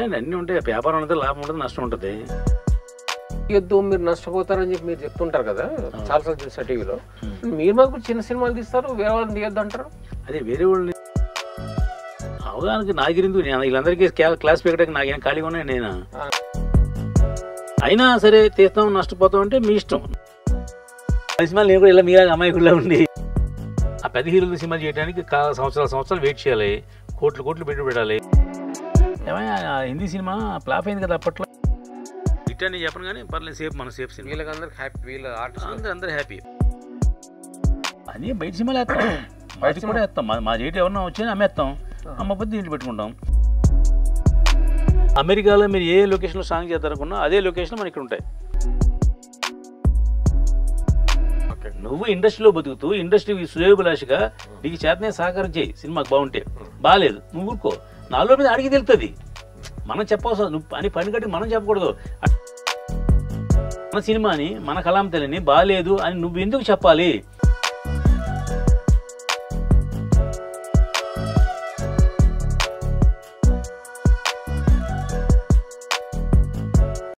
ఉంటాయండి అన్నీ ఉంటాయి వ్యాపారం ఉంటుంది లాభం ఉంటుంది నష్టం ఉంటుంది తీయొద్దు మీరు నష్టపోతారని చెప్పి మీరు చెప్తుంటారు కదా చాలాసార్లు చూసా టీవీలో మీరు మాకు చిన్న సినిమాలు తీస్తారు వేరే వాళ్ళని తీయొద్దు అంటారు అదే వేరే వాళ్ళని అవగాహనకి నాగిరిందు నేను వీళ్ళందరికీ క్లా- క్లాస్ పెట్టడానికి నాకేం ఖాళీగా ఉన్నాయి నేను ఆ. అయినా సరే తీస్తాం నష్టపోతాం అంటే మీ ఇష్టం ఆ సినిమాలు నేను కూడా ఇలా మీలాగా అమాయకుల్లో ఉండి ఆ పెద్ద హీరోలు సినిమా చేయడానికి కా- సంవత్సరాల సంవత్సరాలు వెయిట్ చేయాలి కోట్లు కోట్లు పెట్టి పెట్టాలి ఏమయ్య, ఆ హిందీ సినిమా ఫ్లాప్ అయింది కదా అప్పట్లో హిట్ అని చెప్పను కానీ పర్లేదు సేఫ్ మన సేఫ్ సినిమా వీళ్ళకందరికి హ్యాపీ వీళ్ళ ఆర్టిస్ట్ అందరూ అందరూ హ్యాపీ అది బయట సినిమాలు వేస్తాం బయట కూడా వేస్తాం మా మా జేటి ఎవరన్నా వచ్చి అమ్మేస్తాం అమ్మపోతే దీంట్లో పెట్టుకుంటాం అమెరికాలో మీరు ఏ లొకేషన్లో సాంగ్ చేద్దారనుకున్నా అదే లొకేషన్ మన ఇక్కడ ఉంటాయి ఓకే నువ్వు ఇండస్ట్రీలో బతుకుతూ ఇండస్ట్రీ శ్రేయోభిలాషిగా నీకు చేతనే సహకారం చేయి సినిమాకి బాగుంటే బాగాలేదు నువ్వు ఊరుకో నాలో మీద అడిగి తెలుస్తుంది మనం చెప్పవసరం నువ్వు అని పని కట్టి మనం చెప్పకూడదు మన సినిమాని మన కలాం తల్లిని బాగాలేదు అని నువ్వు ఎందుకు చెప్పాలి